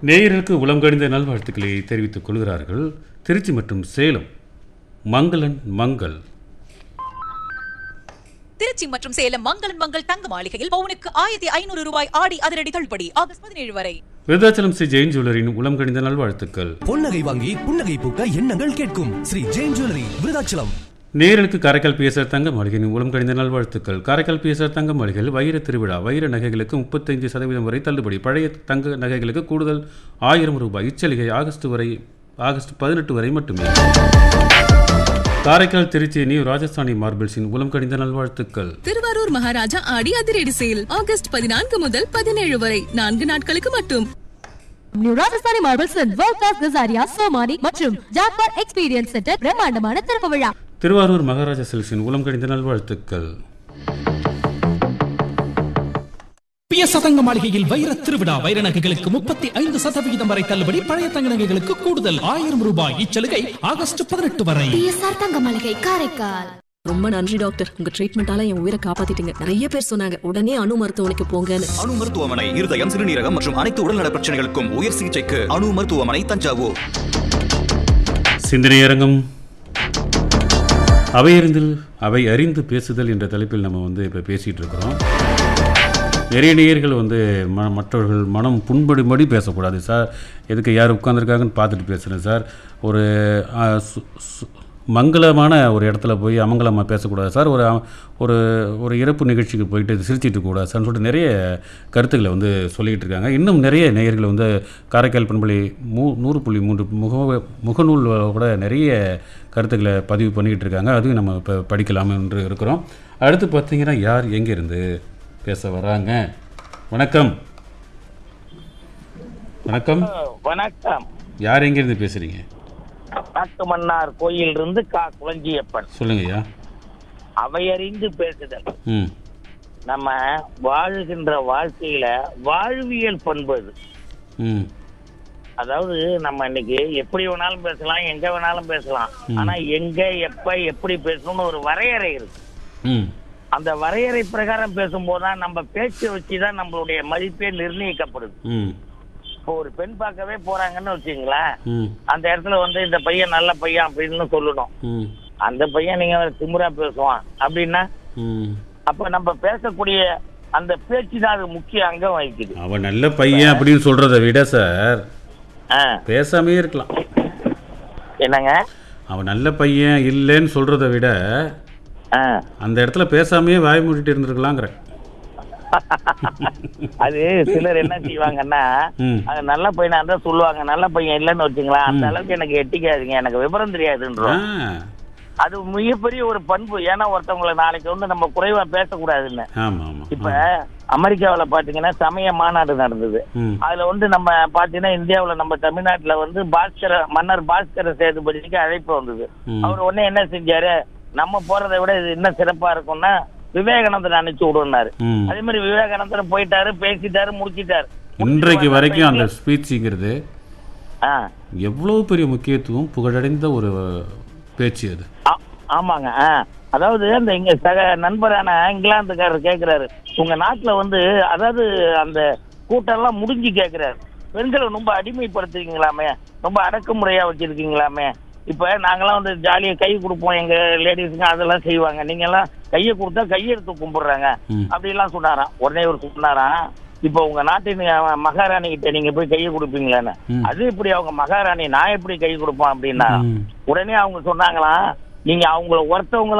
நேயர்களுக்கு உளம் கணிந்த நல்வாழ்த்துக்களை தெரிவித்துக் கொள்கிறார்கள் திருச்சி மற்றும் சேலம் மங்களன் மங்கள் திருச்சி மற்றும் சேலம் மங்களன் மங்கள் தங்க மாளிகையில் பவுனுக்கு ஆயிரத்தி ஐநூறு ரூபாய் ஆடி அதிரடி தள்ளுபடி ஆகஸ்ட் பதினேழு வரை விருதாச்சலம் ஸ்ரீ ஜெயின் ஜுவல்லரின் உளம் கணிந்த நல்வாழ்த்துக்கள் பொன்னகை வாங்கி புன்னகை பூக்க எண்ணங்கள் கேட்கும் ஸ்ரீ ஜெயின் ஜுவல்லரி விருதாச்சலம் நேயர்களுக்கு காரைக்கால் பிஎஸ்ஆர் தங்க மாளிகையின் உளம் கணிந்த நல்வாழ்த்துக்கள் காரைக்கால் பிஎஸ்ஆர் தங்க மாளிகையில் வைர திருவிழா வைர நகைகளுக்கு முப்பத்தைந்து சதவீதம் வரை தள்ளுபடி பழைய தங்க நகைகளுக்கு கூடுதல் ஆயிரம் ரூபாய் இச்சலுகை ஆகஸ்ட் வரை ஆகஸ்ட் பதினெட்டு வரை மட்டுமே காரைக்கால் திருச்சி நியூ ராஜஸ்தானி மார்பிள்ஸின் உளம் கணிந்த நல்வாழ்த்துக்கள் திருவாரூர் மகாராஜா ஆடி அதிரடி சேல் ஆகஸ்ட் பதினான்கு முதல் பதினேழு வரை நான்கு நாட்களுக்கு மட்டும் new Rajasthani marbles world class Kajaria Somany மற்றும் ஜாக்பார் எக்ஸ்பீரியன்ஸ் சென்டர் பிரம்மாண்டமான திறப்பு விழா திருவாரூர் மகாராஜா சில்க்ஸின் உளம் கணிந்த நல்வாழ்த்துக்கள் பிஎஸ் சதங்க மாளிகையில் வைர திருவிழா வைர நகைகளுக்கு முப்பத்தி ஐந்து சதவிகிதம் வரை தள்ளுபடி பழைய தங்க நகைகளுக்கு கூடுதல் ஆயிரம் ரூபாய் இச்சலுகை ஆகஸ்ட் பதினெட்டு வரை பிஎஸ்ஆர் தங்க மளிகை காரைக்கால் ரொம்ப நன்றி டாக்டர் உங்க ட்ரீட்மெண்டால என் உயிரை காப்பாத்திட்டீங்க நிறைய பேர் சொன்னாங்க உடனே அணு மருத்துவமனைக்கு போங்கன்னு அணு மருத்துவமனை இருதயம் சிறுநீரகம் மற்றும் அனைத்து உடல்நல பிரச்சனைகளுக்கும் உயர் சிகிச்சைக்கு அணு மருத்துவமனை தஞ்சாவூர் சிந்தனையரங்கம் அவையறிந்தில் அவை அறிந்து பேசுதல் என்ற தலைப்பில் நம்ம வந்து இப்போ பேசிகிட்டு இருக்கிறோம் நிறைய நேயர்கள் வந்து ம மற்றவர்கள் மனம் புண்படும்படி பேசக்கூடாது சார் எதுக்கு யார் உட்காந்துருக்காங்கன்னு பார்த்துட்டு பேசுகிறேன் சார் ஒரு ஆ, சு- சு- மங்களமான ஒரு இடத்துல போய் அமங்கலமாக பேசக்கூடாது சார் ஒரு அ- ஒரு ஒரு இறப்பு நிகழ்ச்சிக்கு போயிட்டு சிரிச்சிட்டு கூடாது சார்னு சொல்லிட்டு நிறைய கருத்துக்களை வந்து சொல்லிக்கிட்டு இருக்காங்க இன்னும் நிறைய நேயர்கள் வந்து காரைக்கால் பண்பலை மூ நூறு புள்ளி மூன்று முக முகநூல் கூட நிறைய கருத்துக்களை பதிவு பண்ணிக்கிட்டு இருக்காங்க அதையும் நம்ம இப்போ படிக்கலாம் என்று இருக்கிறோம் அடுத்து பார்த்தீங்கன்னா யார் எங்கேருந்து பேச வராங்க வணக்கம் வணக்கம் வணக்கம் யார் எங்கேருந்து பேசுகிறீங்க நாட்டு மன்னார் கோயில் இருந்து கா குளஞ்சியப்பன் சொல்லுங்கய்யா அவையறிந்து பேசுதல் ம் நம்ம வாழுகின்ற வாழ்க்கையில வாழ்வியல் பண்பு அது ம் அதாவது நம்ம இன்னைக்கு எப்படி வேணாலும் பேசலாம் எங்க வேணாலும் பேசலாம் ஆனா எங்க எப்ப எப்படி பேசணும்னு ஒரு வரையறை இருக்கு ம் அந்த வரையறை பிரகாரம் பேசும்போது தான் நம்ம பேச்சை வச்சுதான் நம்மளுடைய மதிப்பே நிர்ணயிக்கப்படுது ம் இப்போ ஒரு பெண் பார்க்கவே போறாங்கன்னு வச்சுங்களேன் ம் அந்த இடத்துல வந்து இந்த பையன் நல்ல பையன் அப்படின்னு சொல்லணும் ம் அந்த பையன் நீங்க திமுறா பேசுவான் அப்படின்னா ம் அப்ப நம்ம பேசக்கூடிய அந்த பேச்சு தான் அது முக்கிய அங்கம் வகிக்குது அவன் நல்ல பையன் அப்படின்னு சொல்கிறத விட சார் ஆ, பேசாமே இருக்கலாம் என்னங்க அவன் நல்ல பையன் இல்லைன்னு சொல்கிறத விட ஆ, அந்த இடத்துல பேசாமே வாய் மூடிட்டு இருந்திருக்கலாங்கிற அது சிலர் என்ன செய்வாங்கன்னா ம் அது நல்ல பையனா இருந்தா சொல்லுவாங்க நல்ல பையன் இல்லைன்னு வச்சுங்களேன் அந்த அளவுக்கு எனக்கு எட்டிக்காதுங்க எனக்கு விவரம் ஆ தெரியாதுன்றோம் அது மிகப்பெரிய ஒரு பண்பு ஏன்னா ஒருத்தவங்களை நாளைக்கு வந்து நம்ம குறைவா பேசக்கூடாதுன்னு ஆமாம் ஆமாம் இப்ப அமெரிக்காவுல பாத்தீங்கன்னா சமய மாநாடு நடந்தது ம் அதுல வந்து நம்ம பாத்தீங்கன்னா இந்தியாவுல நம்ம தமிழ்நாட்டுல வந்து பாஸ்கர மன்னர் பாஸ்கர சேதுபதிக்கு அழைப்பு வந்தது ம். அவர் உடனே என்ன செஞ்சாரு நம்ம போறதை விட இது இன்னும் சிறப்பா இருக்கும்னா விவேகானந்தர் அனுப்பிச்சு விடுனாரு ம் அதே மாதிரி விவேகானந்தர் போயிட்டாரு பேசிட்டாரு முடிச்சிட்டாரு இன்றைக்கு வரைக்கும் அந்த ஸ்பீச்சுங்கிறது ஆ, எவ்வளோ பெரிய முக்கியத்துவம் புகழடைந்த ஒரு பேச்சு அது ஆ- ஆமாங்க ஆ. அதாவது அந்த இங்க சக நண்பரான இங்கிலாந்துக்காரர் கேக்குறாரு உங்க நாட்டுல வந்து அதாவது அந்த கூட்டம் எல்லாம் முடிஞ்சு கேக்குறாரு பெண்களை ரொம்ப அடிமைப்படுத்துறீங்களாமே ரொம்ப அடக்குமுறையா வச்சிருக்கீங்களாமே இப்ப நாங்கெல்லாம் வந்து ஜாலியா கை கொடுப்போம் எங்க லேடிஸுங்க அதெல்லாம் செய்வாங்க நீங்க எல்லாம் கையை கொடுத்தா கையெடுத்து கும்பிடுறாங்க ம். அப்படி எல்லாம் சொன்னாராம் உடனே ஒரு சொன்னாராம் இப்போ உங்க நாட்டின் அஹ், மகாராணி கிட்ட நீங்க போய் கையை கொடுப்பீங்களான்னு ம். அது இப்படி அவங்க மகாராணி நான் எப்படி கை கொடுப்போம் அப்படின்னா ம். உடனே அவங்க சொன்னாங்களாம் நீங்க அவங்கள ஒருத்தவங்கள